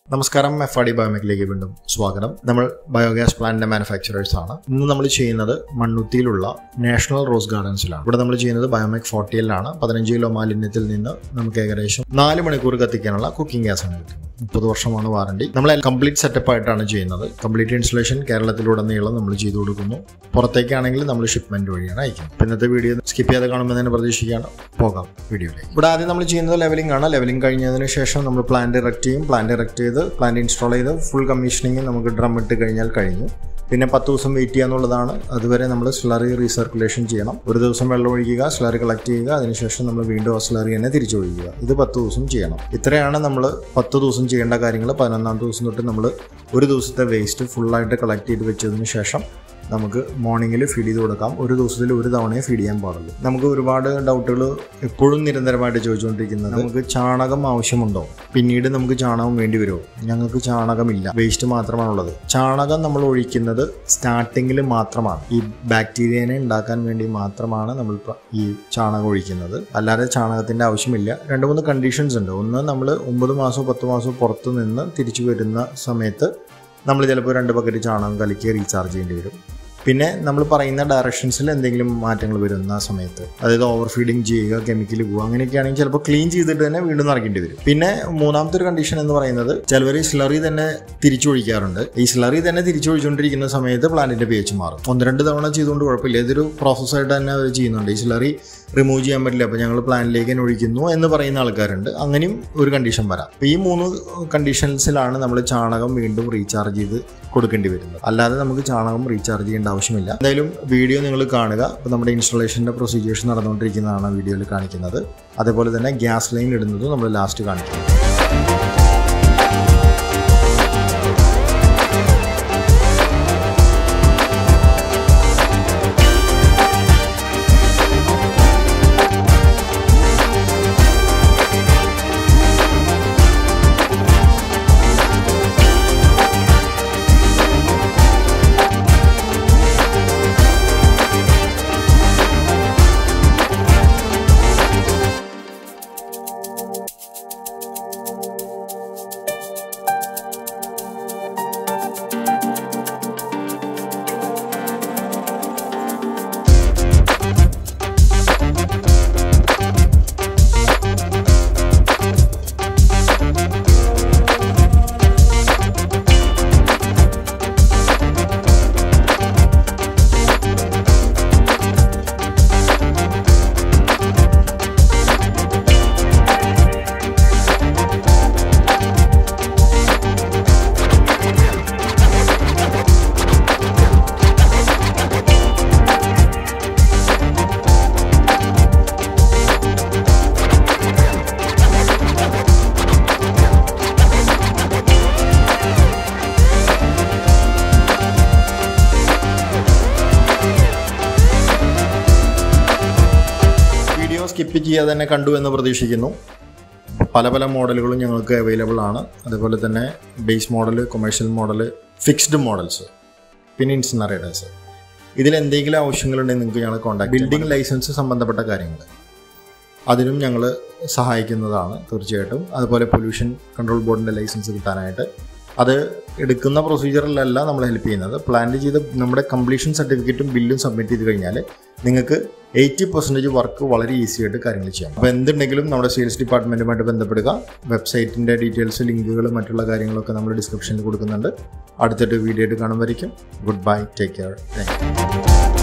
നമസ്കാരം F R D ബയോമെക്കിലേക്ക് വീണ്ടും സ്വാഗതം നമ്മൾ ബയോഗ്യാസ് പ്ലാന്റിന്റെ മാനുഫാക്ചറേഴ്സ് ആണ് ഇന്ന് നമ്മൾ ചെയ്യുന്നത് മണ്ണുത്തിയിലുള്ള നാഷണൽ റോസ് ഗാർഡൻസിലാണ് ഇവിടെ നമ്മൾ ചെയ്യുന്നത് ബയോമെക് ഫോർട്ടിയിലാണ് പതിനഞ്ച് കിലോ മാലിന്യത്തിൽ നിന്ന് നമുക്ക് ഏകദേശം നാല് മണിക്കൂർ കത്തിക്കാനുള്ള കുക്കിംഗ് ഗ്യാസ് ആണ് കിട്ടുന്നത് മുപ്പത് വർഷമാണ് വാറണ്ടി നമ്മൾ കംപ്ലീറ്റ് സെറ്റപ്പ് ആയിട്ടാണ് ചെയ്യുന്നത് കംപ്ലീറ്റ് ഇൻസ്റ്റലേഷൻ കേരളത്തിലുടനീളം നമ്മൾ ചെയ്തു കൊടുക്കുന്നു പുറത്തേക്കാണെങ്കിൽ നമ്മൾ ഷിപ്മെന്റ് വഴിയാണ് അയക്കുന്നത് അപ്പോൾ ഇന്നത്തെ വീഡിയോ സ്കിപ്പ് ചെയ്യാതെ കാണുമെന്ന് പ്രതീക്ഷിക്കുകയാണ് പോകാം വീഡിയോയിലേക്ക് ഇവിടെ ആദ്യം നമ്മൾ ചെയ്യുന്നത് ലെവലിംഗ് ആണ് ലെവലിംഗ് കഴിഞ്ഞതിന് ശേഷം നമ്മൾ പ്ലാന്റ് ഇറക്ട് ചെയ്യും പ്ലാന്റ് ഇറക്ട് ചെയ്ത് പ്ലാന്റ് ഇൻസ്റ്റാൾ ചെയ്ത് ഫുൾ കമ്മീഷനിങ് നമുക്ക് ഡ്രം ഇട്ട് കഴിഞ്ഞാൽ കഴിഞ്ഞു പിന്നെ പത്ത് ദിവസം വെയിറ്റ് ചെയ്യുക എന്നുള്ളതാണ് അതുവരെ നമ്മൾ സ്ലറി റീസർക്കുലേഷൻ ചെയ്യണം ഒരു ദിവസം വെള്ളം ഒഴിക്കുക സ്ലറി കളക്ട് ചെയ്യുക അതിനുശേഷം നമ്മൾ വീണ്ടും ആ സ്ലറി തന്നെ തിരിച്ചൊഴിക്കുക ഇത് പത്ത് ദിവസം ചെയ്യണം ഇത്രയാണ് നമ്മൾ പത്ത് ദിവസം ചെയ്യേണ്ട കാര്യങ്ങൾ പതിനൊന്നാം ദിവസം തൊട്ട് നമ്മൾ ഒരു ദിവസത്തെ വേസ്റ്റ് ഫുള്ളായിട്ട് കളക്ട് ചെയ്ത് വെച്ചതിന് ശേഷം നമുക്ക് മോർണിംഗിൽ ഫീഡ് ചെയ്ത് കൊടുക്കാം ഒരു ദിവസത്തിൽ ഒരു തവണയെ ഫീഡ് ചെയ്യാൻ പാടുള്ളൂ നമുക്ക് ഒരുപാട് ഡൗട്ടുകൾ എപ്പോഴും നിരന്തരമായിട്ട് ചോദിച്ചുകൊണ്ടിരിക്കുന്നത് നമുക്ക് ചാണകം ആവശ്യമുണ്ടോ പിന്നീട് നമുക്ക് ചാണകം വേണ്ടി വരുമോ ഞങ്ങൾക്ക് ചാണകമില്ല വേസ്റ്റ് മാത്രമാണുള്ളത് ചാണകം നമ്മൾ ഒഴിക്കുന്നത് സ്റ്റാർട്ടിങ്ങിൽ മാത്രമാണ് ഈ ബാക്ടീരിയനെ ഉണ്ടാക്കാൻ വേണ്ടി മാത്രമാണ് നമ്മൾ ഈ ചാണകം ഒഴിക്കുന്നത് അല്ലാതെ ചാണകത്തിൻ്റെ ആവശ്യമില്ല രണ്ട് മൂന്ന് കണ്ടീഷൻസ് ഉണ്ട് ഒന്ന് നമ്മൾ ഒമ്പത് മാസമോ പത്ത് മാസമോ പുറത്ത് നിന്ന് തിരിച്ചു വരുന്ന സമയത്ത് നമ്മൾ ചിലപ്പോൾ രണ്ട് ബക്കറ്റ് ചാണകം കലക്കി റീചാർജ് ചെയ്യേണ്ടി വരും പിന്നെ നമ്മൾ പറയുന്ന ഡയറക്ഷൻസിൽ എന്തെങ്കിലും മാറ്റങ്ങൾ വരുന്ന സമയത്ത് അതായത് ഓവർ ഫീഡിങ് ചെയ്യുക കെമിക്കൽ പോവുക അങ്ങനെയൊക്കെയാണെങ്കിൽ ചിലപ്പോൾ ക്ലീൻ ചെയ്തിട്ട് തന്നെ വീണ്ടും നിറയ്ക്കേണ്ടി വരും പിന്നെ മൂന്നാമത്തെ ഒരു കണ്ടീഷൻ എന്ന് പറയുന്നത് ചിലവർ ഈ സ്ലറി തന്നെ തിരിച്ചൊഴിക്കാറുണ്ട് ഈ സ്ലറി തന്നെ തിരിച്ചൊഴിച്ചുകൊണ്ടിരിക്കുന്ന സമയത്ത് പ്ലാന്റിന്റെ പി എച്ച് മാറും ഒന്ന് രണ്ട് തവണ ചെയ്തുകൊണ്ട് കുഴപ്പമില്ല ഇതൊരു പ്രോസസ്സായിട്ട് തന്നെ അവർ ചെയ്യുന്നുണ്ട് ഈ സ്ലറി റിമൂവ് ചെയ്യാൻ പറ്റില്ല അപ്പോൾ ഞങ്ങൾ പ്ലാനിലേക്ക് തന്നെ ഒഴിക്കുന്നു എന്ന് പറയുന്ന ആൾക്കാരുണ്ട് അങ്ങനെയും ഒരു കണ്ടീഷൻ വരാം അപ്പോൾ ഈ മൂന്ന് കണ്ടീഷൻസിലാണ് നമ്മൾ ചാണകം വീണ്ടും റീചാർജ് ചെയ്ത് കൊടുക്കേണ്ടി വരുന്നത് അല്ലാതെ നമുക്ക് ചാണകം റീചാർജ് ചെയ്യേണ്ട ആവശ്യമില്ല എന്തായാലും വീഡിയോ നിങ്ങൾ കാണുക അപ്പോൾ നമ്മുടെ ഇൻസ്റ്റലേഷൻ്റെ പ്രൊസീജിയേഴ്സ് നടന്നുകൊണ്ടിരിക്കുന്നതാണ് വീഡിയോയിൽ കാണിക്കുന്നത് അതേപോലെ തന്നെ ഗ്യാസ് ലൈൻ ഇടുന്നതും നമ്മൾ ലാസ്റ്റ് കാണിക്കും വീഡിയോ സ്കിപ്പ് ചെയ്യാതെ തന്നെ കണ്ടു എന്ന് പ്രതീക്ഷിക്കുന്നു പല പല മോഡലുകളും ഞങ്ങൾക്ക് അവൈലബിൾ ആണ് അതുപോലെ തന്നെ base model commercial model fixed models പിന്നെ ഇൻസിനറേറ്റേഴ്സ് ഇതിൽ എന്തെങ്കിലും ആവശ്യങ്ങളുണ്ടെങ്കിൽ നിങ്ങൾക്ക് ഞങ്ങൾ കോൺടാക്ട് ബിൽഡിംഗ് ലൈസൻസ് സംബന്ധപ്പെട്ട കാര്യങ്ങൾ അതിനും ഞങ്ങൾ സഹായിക്കുന്നതാണ് തീർച്ചയായിട്ടും അതുപോലെ പൊല്യൂഷൻ കൺട്രോൾ ബോർഡിൻ്റെ ലൈസൻസ് കിട്ടാനായിട്ട് അത് എടുക്കുന്ന പ്രൊസീജിയറിലല്ല നമ്മൾ ഹെൽപ്പ് ചെയ്യുന്നത് പ്ലാൻ ചെയ്ത് നമ്മുടെ കംപ്ലീഷൻ സർട്ടിഫിക്കറ്റും ബില്ലും സബ്മിറ്റ് ചെയ്ത് കഴിഞ്ഞാൽ നിങ്ങൾക്ക് എയ്റ്റി പെർസെൻറ്റേജ് വർക്ക് വളരെ ഈസി ആയിട്ട് കാര്യങ്ങൾ ചെയ്യാം അപ്പോൾ എന്തുണ്ടെങ്കിലും നമ്മുടെ സെയിൽസ് ഡിപ്പാർട്ട്മെൻറ്റുമായിട്ട് ബന്ധപ്പെടുക വെബ്സൈറ്റിൻ്റെ ഡീറ്റെയിൽസ് ലിങ്കുകൾ മറ്റുള്ള കാര്യങ്ങളൊക്കെ നമ്മൾ ഡിസ്ക്രിപ്ഷനിൽ കൊടുക്കുന്നുണ്ട് അടുത്തൊരു വീഡിയോ ആയിട്ട് കാണുമായിരിക്കും good bye take care thank U